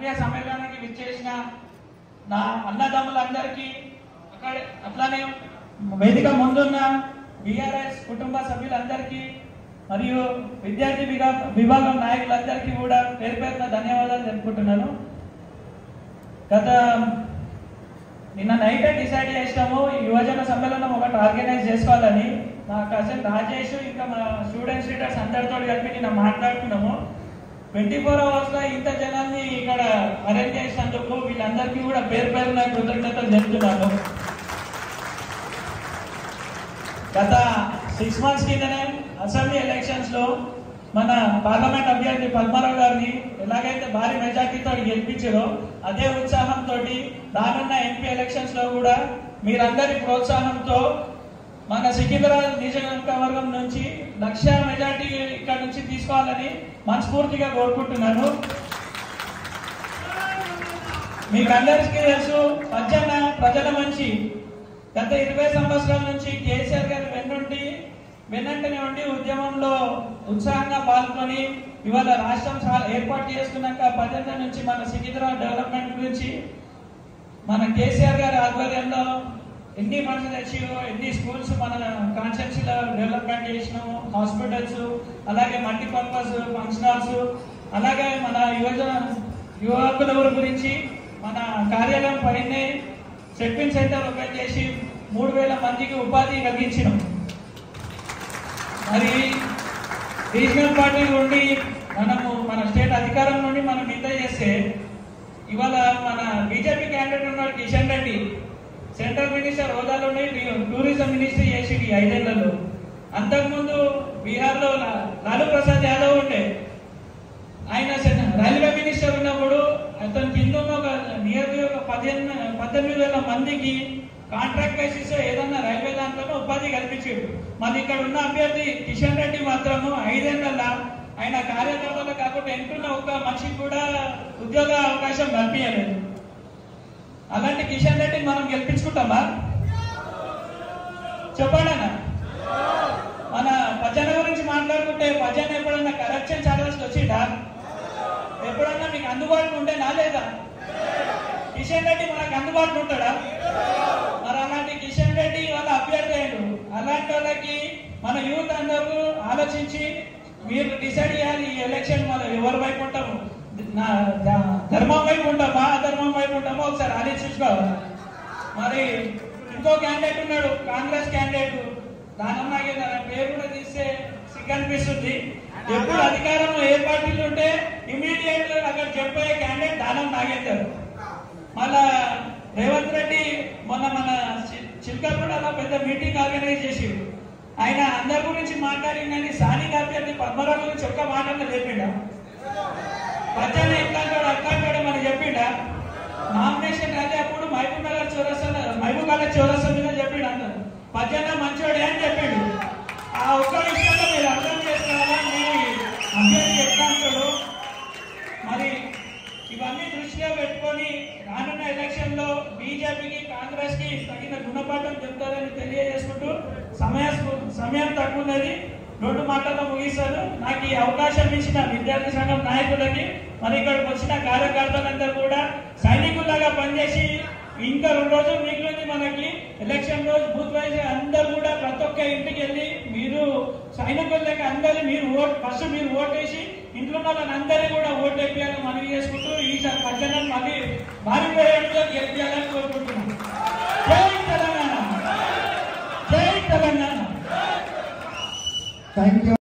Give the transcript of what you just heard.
ఆత్మీయ సమ్మేళనానికి విచ్చేసిన నా అన్నదమ్ములందరికీ అక్కడ అట్లానే వేదిక ముందున్న బీఆర్ఎస్ కుటుంబ సభ్యులందరికీ మరియు విద్యార్థి విభా విభాగం నాయకులందరికీ కూడా పేరు పేరున ధన్యవాదాలు తెలుపుకుంటున్నాను గత నిన్న నైట్ డిసైడ్ చేసినాము ఈ యువజన సమ్మేళనం ఒకటి ఆర్గనైజ్ చేసుకోవాలని మా కజిన్ రాజేష్ ఇంకా మా స్టూడెంట్స్ లీడర్స్ అందరితో కలిపి నిన్న మాట్లాడుకున్నాము ట్వంటీ ఫోర్ అవర్స్ లో ఇంత జనాన్ని ఇక్కడ అరేంజ్ చేసినందుకు వీళ్ళందరికీ కూడా పేరు పేరున కృతజ్ఞతలు చెప్తున్నాను గత సిక్స్ మంత్స్ కిందనే అసెంబ్లీ ఎలక్షన్స్ లో మన పార్లమెంట్ అభ్యర్థి పద్మారావు గారిని ఎలాగైతే భారీ మెజార్టీతో గెలిపించారో అదే ఉత్సాహంతో రానున్న ఎంపీ ఎలక్షన్స్ లో కూడా మీరందరి ప్రోత్సాహంతో మన సికింద్రాబాద్ నియోజకవర్గం నుంచి లక్ష మెజార్టీ ఇక్కడ నుంచి తీసుకోవాలని మనస్ఫూర్తిగా కోరుకుంటున్నాను మీకు అందరికీ తెలుసు పచ్చన్న ప్రజల మంచి గత ఇరవై సంవత్సరాల నుంచి కేసీఆర్ గారు వెన్నుండి వెన్నంటనే ఉండి ఉద్యమంలో ఉత్సాహంగా పాల్గొని ఇవాళ రాష్ట్రం చా- ఏర్పాటు చేసుకున్నాక పద్దెనిమిది నుంచి మన సికింద్రాబాద్ డెవలప్మెంట్ గురించి మన కేసీఆర్ గారి ఆధ్వర్యంలో ఎన్ని పనులు తెచ్చియో ఎన్ని స్కూల్స్ మన కాన్స్టిట్యూన్సీలో డెవలప్మెంట్ చేసినాము హాస్పిటల్స్ అలాగే మల్టీపర్పస్ ఫంక్షన్ హాల్స్ అలాగే మన యువజన యువకుల గురించి మన కార్యాలయం పైనే సెట్టింగ్ సెంటర్ ఓపెన్ చేసి మూడు వేల మందికి ఉపాధి కలిగించినాం మరి రీజనల్ పార్టీ నుండి మనము మన స్టేట్ అధికారం నుండి మనం ఇంత చేస్తే ఇవాళ మన బీజేపీ క్యాండిడేట్ ఉన్నాడు కిషన్ రెడ్డి సెంట్రల్ మినిస్టర్ హోదాలోనే టూరిజం మినిస్టర్ చేసి ఈ ఐదేళ్లలో అంతకుముందు బీహార్లో లా- లాలూ ప్రసాద్ యాదవ్ ఉండే ఆయన సెన్- రైల్వే మినిస్టర్ ఉన్నప్పుడు అతని కింద ఉన్న ఒక నియర్లీ ఒక పదిహేను పద్దెనిమిది వేల మందికి కాంట్రాక్ట్ బేసిస్ ఏదన్నా రైల్వే దాంట్లోనే ఉపాధి కల్పించాడు మరి ఇక్కడ ఉన్న అభ్యర్థి కిషన్ రెడ్డి మాత్రము ఐదేళ్ల ఆయన కార్యకర్తలు కాకుండా ఎంటున్న ఒక్క మనిషికి కూడా ఉద్యోగ అవకాశం కల్పించలేదు అలాంటి కిషన్ రెడ్డిని మనం గెలిపించుకుంటామా చెప్పండి అన్న మన భజన గురించి మాట్లాడుకుంటే భజన ఎప్పుడన్నా కరప్షన్ ఛార్జెస్ వచ్చిందా ఎప్పుడన్నా మీకు అందుబాటులో ఉంటేనా లేదా కిషన్ రెడ్డి మనకు అందుబాటులో ఉంటాడా మరి అలాంటి కిషన్ రెడ్డి వాళ్ళ అభ్యర్థి అయ్యాడు అలాంటి వాళ్ళకి మన యూత్ అందరూ ఆలోచించి మీరు డిసైడ్ చేయాలి ఈ ఎలక్షన్ మన ఎవరి వైపు ఉంటాము నా ద- ధర్మం వైపు ఉంటామా అధర్మం వైపు ఉంటామా ఒకసారి ఆలోచించుకోవాలి మరి ఇంకో క్యాండిడేట్ ఉన్నాడు కాంగ్రెస్ క్యాండిడేట్ దానం నాగేందర్ ఆ పేరు కూడా తీస్తే సిగ్గు అనిపిస్తుంది ఎప్పుడు అధికారం ఏ పార్టీలు ఉంటే ఇమీడియట్ అక్కడ చెప్పే క్యాండిడేట్ దానం నాగేందర్ మళ్ళా రేవంత్ రెడ్డి మొన్న మన చి- చిలకలగూడలో పెద్ద మీటింగ్ ఆర్గనైజ్ చేసి ఆయన అందరి గురించి మాట్లాడింది కానీ స్థానిక అభ్యర్థి పద్మరావు గురించి ఒక్క మాట అన్న చెప్పిండా పచ్చని ఎట్లాంటాడు అట్లాంటాడు మనం చెప్పిండా నామినేషన్ రాజే అప్పుడు మహబూబ్ నగర్ చౌరస్తా మహబూబ్ నగర్ చౌరస్తా మీద చెప్పిండు అందరు పచ్చన్న మంచోడే అని చెప్పిండు ఆ ఒక్క విషయంలో మీరు అర్థం చేసుకోవాలా మీరు అభ్యర్థి ఎట్లా అంటాడు మరి ఇవన్నీ దృష్టిలో పెట్టుకొని రానున్న ఎలక్షన్ లో బీజేపీకి కాంగ్రెస్ కి తగిన గుణపాఠం చెప్తారని తెలియజేసుకుంటూ సమయ సమయం తక్కువ ఉన్నది రెండు మాటల్లో ముగిస్తాను నాకు ఈ అవకాశం ఇచ్చిన విద్యార్థి సంఘం నాయకులకి మరి ఇక్కడికి వచ్చిన కార్యకర్తలందరూ కూడా సైనికుల్లాగా పనిచేసి ఇంకా రెండు రోజులు మిగిలింది మనకి ఎలక్షన్ రోజు బూత్ వైజ్ అందరూ కూడా ప్రతి ఒక్క ఇంటికి వెళ్ళి మీరు సైనికులకి అందరూ మీరు ఓట్ ఫస్ట్ మీరు ఓటేసి ఇంట్లో ఉన్న వాళ్ళని అందరినీ కూడా ఓటు వేయాలని మనవి చేసుకుంటూ ఈసారి పచ్చనం మళ్ళీ భారీ వేయంతో గెలిపించాలని కోరుకుంటున్నాం జై తెలంగాణ జై తెలంగాణ థ్యాంక్ యూ